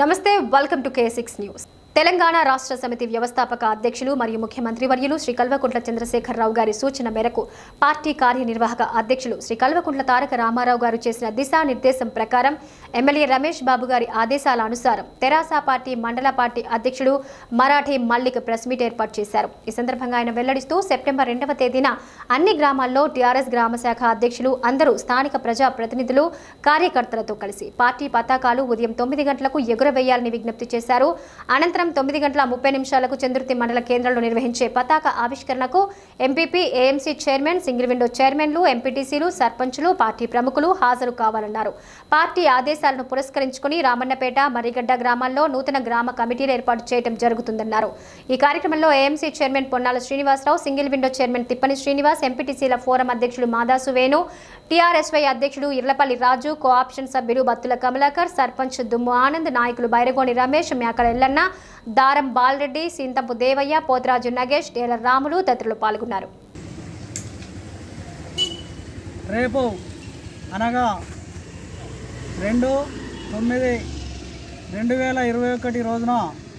నమస్తే welcome to K six news Telangana Rashtra Samithi వ్యవస్థాపక అధ్యక్షులు మరియు ముఖ్యమంత్రి వర్యులు శ్రీ కల్వకుంట్ల చంద్రశేఖరరావు గారి సూచన మేరకు పార్టీ కార్యనిర్వాహక అధ్యక్షులు శ్రీ కల్వకుంట్ల తారక రామారావు గారు చేసిన దిశానిర్దేశం ప్రకారం ఎమ్మెల్యే రమేష్ బాబు గారి ఆదేశాల అనుసారం తెరాస పార్టీ మండల పార్టీ అధ్యక్షుడు మరాఠీ మల్లిక్ ప్రెస్ మీట్ ఏర్పాటు చేశారు ఈ సందర్భంగా ఆయన వెల్లడిస్తూ సెప్టెంబర్ రెండవ తేదీన అన్ని గ్రామాల్లో టీఆర్ఎస్ గ్రామ శాఖ అధ్యక్షులు అందరూ స్థానిక ప్రజా ప్రతినిధులు కార్యకర్తలతో కలిసి పార్టీ పతాకాలు ఉదయం తొమ్మిది గంటలకు ఎగురవేయాలని విజ్ఞప్తి చేశారు అనంతరం తొమ్మిది గంటల ముప్పై నిమిషాలకు చంద్రుతి మండల కేంద్రంలో నిర్వహించే పతాక ఆవిష్కరణకు MPP AMC chairman single window చైర్మన్లు ఎంపీటీసీలు సర్పంచులు పార్టీ ప్రముఖులు హాజరు కావాలన్నారు పార్టీ ఆదేశాలను పురస్కరించుకుని రామన్నపేట మర్రిగడ్డ గ్రామాల్లో నూతన గ్రామ కమిటీలు ఏర్పాటు చేయడం జరుగుతుందన్నారు ఈ కార్యక్రమంలో AMC chairman Ponnala Srinivasarao single window chairman Tippani Srinivas ఎంపీటీసీల ఫోరం అధ్యక్షులు మాదాసు వేణు టీఆర్ఎస్వై అధ్యక్షుడు ఇర్లపల్లి రాజు కోఆప్షన్ సభ్యులు బత్తుల కమలాకర్ సర్పంచ్ దుమ్ము ఆనంద్ నాయకులు బైరగోని రమేష్ మేకల ఎల్లన్న దారం బాలరెడ్డి సింతంపు దేవయ్య పోతరాజు నగేష్ టేలర్ రాములు తదితరులు పాల్గొన్నారు రేపు అనగా రెండు తొమ్మిది రెండు వేల ఇరవై ఒకటి రోజున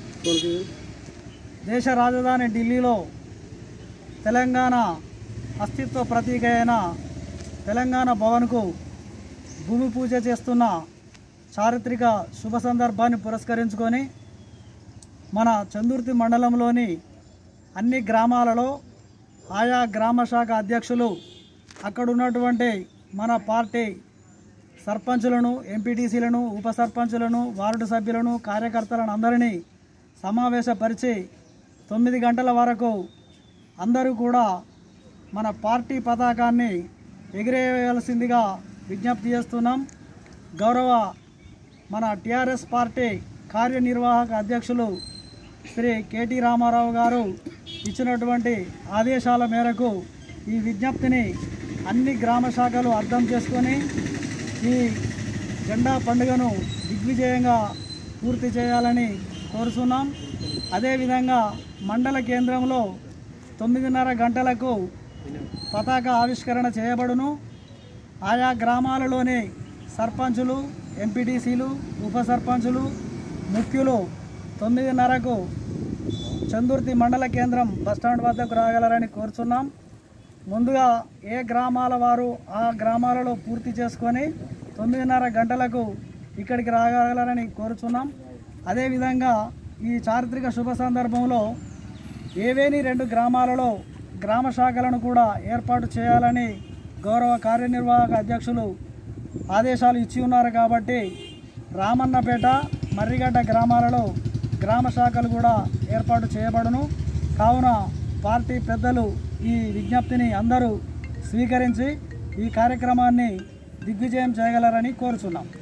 దేశ రాజధాని ఢిల్లీలో తెలంగాణ అస్తిత్వ ప్రతీక అయిన తెలంగాణ భవన్కు భూమి పూజ చేస్తున్న చారిత్రక శుభ సందర్భాన్ని పురస్కరించుకొని మన చందుర్తి మండలంలోని అన్ని గ్రామాలలో ఆయా గ్రామ శాఖ అధ్యక్షులు అక్కడ ఉన్నటువంటి మన పార్టీ సర్పంచులను ఎంపీటీసీలను ఉప సర్పంచులను వార్డు సభ్యులను కార్యకర్తలను అందరినీ సమావేశపరిచి తొమ్మిది గంటల వరకు అందరూ కూడా మన పార్టీ పతాకాన్ని ఎగిరేయవలసిందిగా విజ్ఞప్తి చేస్తున్నాం గౌరవ మన టిఆర్ఎస్ పార్టీ కార్యనిర్వాహక అధ్యక్షులు శ్రీ కేటీ రామారావు గారు ఇచ్చినటువంటి ఆదేశాల మేరకు ఈ విజ్ఞప్తిని అన్ని గ్రామ శాఖలు అర్థం చేసుకొని ఈ జెండా పండుగను దిగ్విజయంగా పూర్తి చేయాలని కోరుతున్నాం అదేవిధంగా మండల కేంద్రంలో తొమ్మిదిన్నర గంటలకు పతాక ఆవిష్కరణ చేయబడును ఆయా గ్రామాలలోని సర్పంచులు ఎంపీటీసీలు ఉప సర్పంచులు ముఖ్యులు తొమ్మిదిన్నరకు చందుర్తి మండల కేంద్రం బస్టాండ్ వద్దకు రాగలరని కోరుచున్నాం ముందుగా ఏ గ్రామాల వారు ఆ గ్రామాలలో పూర్తి చేసుకొని తొమ్మిదిన్నర గంటలకు ఇక్కడికి రాగలరని కోరుచున్నాం అదేవిధంగా ఈ చారిత్రక శుభ సందర్భంలో ఏవేని రెండు గ్రామాలలో గ్రామ శాఖలను కూడా ఏర్పాటు చేయాలని గౌరవ కార్యనిర్వాహక అధ్యక్షులు ఆదేశాలు ఇచ్చి ఉన్నారు కాబట్టి రామన్నపేట మర్రిగడ్డ గ్రామాలలో గ్రామ శాఖలు కూడా ఏర్పాటు చేయబడును కావున పార్టీ పెద్దలు ఈ విజ్ఞప్తిని అందరూ స్వీకరించి ఈ కార్యక్రమాన్ని దిగ్విజయం చేయగలరని కోరుచున్నాం